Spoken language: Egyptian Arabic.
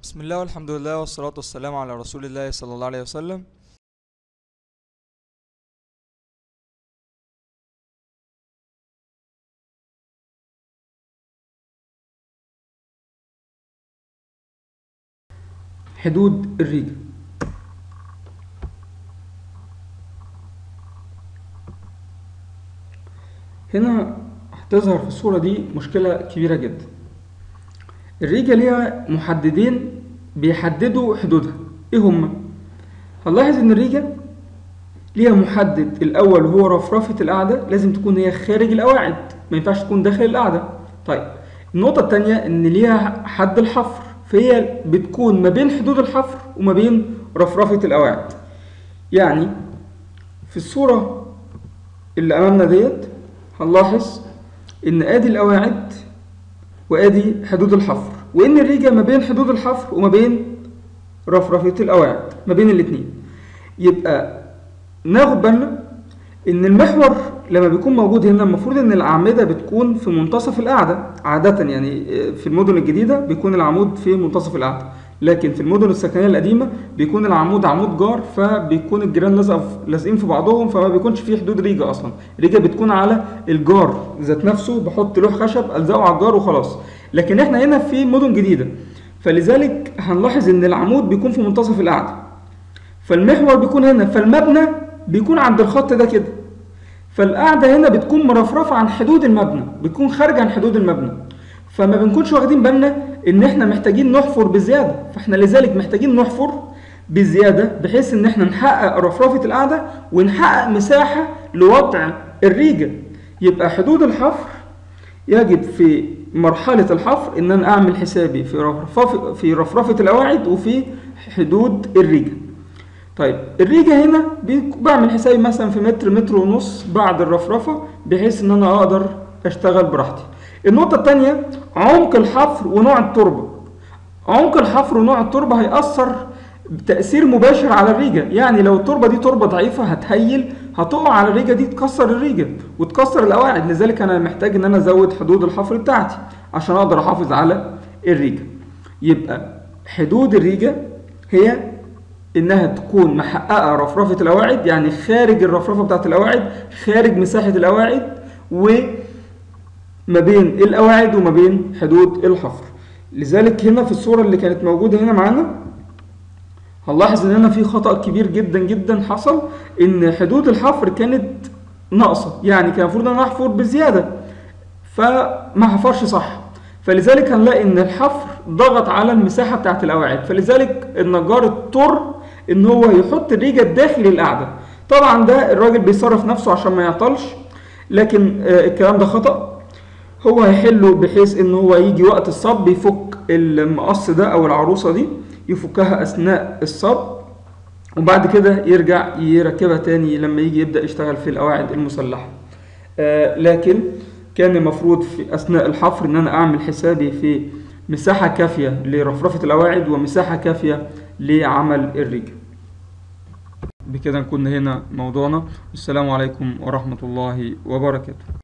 بسم الله والحمد لله والصلاة والسلام على رسول الله صلى الله عليه وسلم حدود الريجة هنا هتظهر في الصورة دي مشكلة كبيرة جدا الريجة ليها محددين بيحددوا حدودها ايه هما هنلاحظ ان الريجة ليها محدد الاول وهو رفرفة القاعدة لازم تكون هي خارج القواعد ما ينفعش تكون داخل القاعدة طيب النقطة التانية ان ليها حد الحفر فهي بتكون ما بين حدود الحفر وما بين رفرفة القواعد يعني في الصورة اللي امامنا ديت هنلاحظ ان ادي القواعد وادي حدود الحفر وان الريجة ما بين حدود الحفر وما بين رفرفة القواعد ما بين الاتنين يبقى ناخد بالنا ان المحور لما بيكون موجود هنا المفروض ان الاعمدة بتكون في منتصف القاعدة عادة يعني في المدن الجديدة بيكون العمود في منتصف القاعدة لكن في المدن السكنية القديمة بيكون العمود عمود جار فبيكون الجيران لازقة لازقين في بعضهم فما بيكونش فيه حدود ريجة اصلا ريجة بتكون على الجار ذات نفسه بحط لوح خشب الزقه على الجار وخلاص لكن احنا هنا في مدن جديدة فلذلك هنلاحظ ان العمود بيكون في منتصف القاعدة فالمحور بيكون هنا فالمبنى بيكون عند الخط ده كده فالقاعدة هنا بتكون مرفرفة عن حدود المبنى بتكون خارجة عن حدود المبنى فما بنكونش واخدين بالنا ان احنا محتاجين نحفر بزيادة فاحنا لذلك محتاجين نحفر بزيادة بحيث ان احنا نحقق رفرفة القاعدة ونحقق مساحة لوضع الريجة يبقى حدود الحفر يجب في مرحلة الحفر ان انا اعمل حسابي في رفرفة في رفرفة القواعد وفي حدود الريجة طيب الريجة هنا بعمل حسابي مثلا في متر متر ونص بعد الرفرفة بحيث ان انا اقدر اشتغل براحتي النقطة التانية عمق الحفر ونوع التربة عمق الحفر ونوع التربة هيأثر بتأثير مباشر على الريجة يعني لو التربة دي تربة ضعيفة هتهيل هتقع على الريجة دي تكسر الريجة وتكسر القواعد لذلك انا محتاج ان انا ازود حدود الحفر بتاعتي عشان اقدر احافظ على الريجة يبقى حدود الريجة هي انها تكون محققه رفرفه القواعد يعني خارج الرفرفه بتاعت القواعد خارج مساحه القواعد وما بين القواعد وما بين حدود الحفر لذلك هنا في الصوره اللي كانت موجوده هنا معانا هنلاحظ ان هنا في خطا كبير جدا جدا حصل ان حدود الحفر كانت ناقصه يعني كان المفروض ان انا احفر بزياده فما حفرش صح فلذلك هنلاقي ان الحفر ضغط على المساحه بتاعت القواعد فلذلك النجار اضطر ان هو يحط الريجة داخل القاعدة طبعا ده الراجل بيصرف نفسه عشان ما يعطلش لكن آه الكلام ده خطأ هو هيحله بحيث ان هو يجي وقت الصب يفك المقص ده او العروسة دي يفكها اثناء الصب وبعد كده يرجع يركبها تاني لما يجي يبدأ يشتغل في القواعد المسلحة آه لكن كان المفروض في اثناء الحفر ان انا اعمل حسابي في مساحة كافية لرفرفة القواعد ومساحة كافية لعمل الريجة بكده نكون هنا موضوعنا السلام عليكم ورحمة الله وبركاته